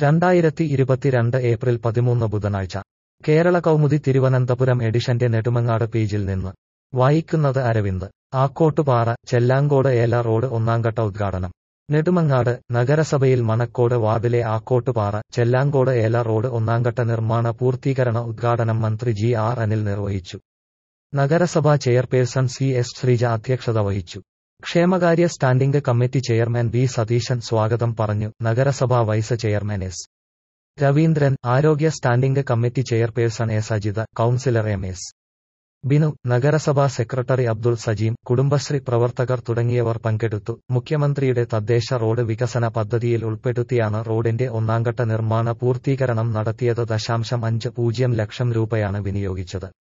രണ്ടായിരത്തി ഇരുപത്തിരണ്ട് ഏപ്രിൽ പതിമൂന്ന് ബുധനാഴ്ച കേരള കൗമുദി തിരുവനന്തപുരം എഡിഷന്റെ നെടുമങ്ങാട് പേജിൽ നിന്ന് വായിക്കുന്നത് അരവിന്ദ് ആക്കോട്ടുപാറ ചെല്ലാങ്കോട് ഏല റോഡ് ഒന്നാംഘട്ട ഉദ്ഘാടനം നെടുമങ്ങാട് നഗരസഭയിൽ മണക്കോട് വാർഡിലെ ആക്കോട്ടുപാറ ചെല്ലാങ്കോട് ഏല റോഡ് ഒന്നാംഘട്ട നിർമ്മാണ പൂർത്തീകരണ ഉദ്ഘാടനം മന്ത്രി ജി ആർ അനിൽ നിർവഹിച്ചു നഗരസഭാ ചെയർപേഴ്സൺ സി എസ് ശ്രീജ അധ്യക്ഷത വഹിച്ചു ക്ഷേമകാര്യ standing committee chairman B Satheesan സ്വാഗതം പറഞ്ഞു നഗരസഭാ വൈസ് ചെയർമാൻ എസ് രവീന്ദ്രൻ ആരോഗ്യ standing committee chairperson A Sajitha councillor M S Binu നഗരസഭാ സെക്രട്ടറി അബ്ദുൾ സജീം കുടുംബശ്രീ പ്രവർത്തകർ തുടങ്ങിയവർ പങ്കെടുത്തു മുഖ്യമന്ത്രിയുടെ തദ്ദേശ റോഡ് വികസന പദ്ധതിയിൽ ഉൾപ്പെടുത്തിയാണ് റോഡിന്റെ ഒന്നാംഘട്ട നിർമ്മാണ പൂർത്തീകരണം നടത്തിയത് ദശാംശം അഞ്ച് പൂജ്യം ലക്ഷം രൂപയാണ് വിനിയോഗിച്ചത്